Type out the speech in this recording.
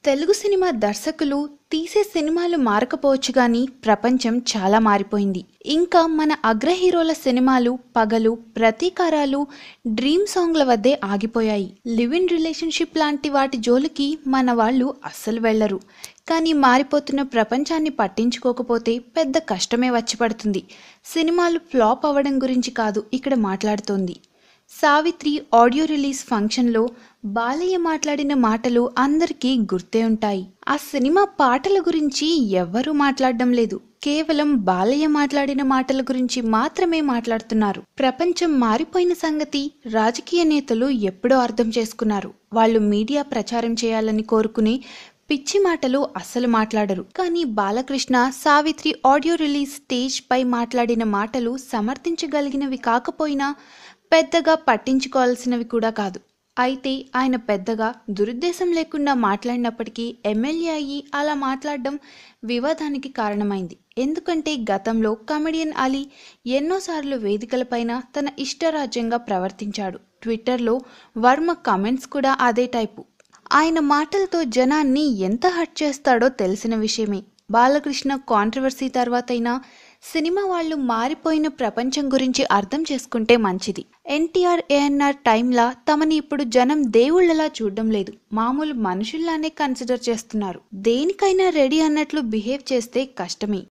Telugu cinema దర్శకులు తీసే సినిమాలు మారకపోవచ్చు కానీ ప్రపంచం చాలా మారిపోయింది ఇంకా మన అగ్ర హీరోల సినిమాలు పగలు ప్రతీకారాలు డ్రీమ్ సాంగ్ల వద్దే ఆగిపోయాయి లివ్ ఇన్ రిలేషన్షిప్ లాంటి వాటి జోలికి మన వాళ్ళు అస్సలు వెళ్లరు కానీ మారిపోతున్న ప్రపంచాన్ని పట్టించుకోకపోతే పెద్ద కష్టమే వచ్చి పడుతుంది సినిమాలు ఫ్లాప్ అవ్వడం గురించి కాదు ఇక్కడ మాట్లాడుతోంది సావిత్రి ఆడియో రిలీజ్ ఫంక్షన్లో బాలయ్య మాట్లాడిన మాటలు అందరికీ గుర్తే ఉంటాయి ఆ సినిమా పాటల గురించి ఎవ్వరూ మాట్లాడడం లేదు కేవలం బాలయ్య మాట్లాడిన మాటల గురించి మాత్రమే మాట్లాడుతున్నారు ప్రపంచం మారిపోయిన సంగతి రాజకీయ నేతలు ఎప్పుడో అర్థం చేసుకున్నారు వాళ్ళు మీడియా ప్రచారం చేయాలని కోరుకునే పిచ్చి మాటలు అస్సలు మాట్లాడరు కానీ Balakrishna Savitri audio release stage పై మాట్లాడిన మాటలు సమర్థించగలిగినవి కాకపోయినా పెద్దగా పట్టించుకోవాల్సినవి కూడా కాదు అయితే ఆయన పెద్దగా దురుద్దేశం లేకుండా మాట్లాడినప్పటికీ ఎమ్మెల్యే అయ్యి అలా మాట్లాడడం వివాదానికి కారణమైంది ఎందుకంటే గతంలో కమెడియన్ అలీ ఎన్నోసార్లు వేదికలపైన తన ఇష్టరాజ్యంగా ప్రవర్తించాడు ట్విట్టర్లో వర్మ కామెంట్స్ కూడా అదే టైపు ఆయన మాటలతో జనాన్ని ఎంత హర్ట్ చేస్తాడో తెలిసిన విషయమే బాలకృష్ణ కాంట్రవర్సీ తర్వాతైనా సినిమా వాళ్ళు మారిపోయిన ప్రపంచం గురించి అర్థం చేసుకుంటే మంచిది ఎన్టీఆర్ ఏఎన్ఆర్ టైంలా తమని ఇప్పుడు జనం దేవుళ్ళలా చూడడం లేదు మామూలు మనుషుల్లానే కన్సిడర్ చేస్తున్నారు దేనికైనా రెడీ అన్నట్లు బిహేవ్ చేస్తే కష్టమే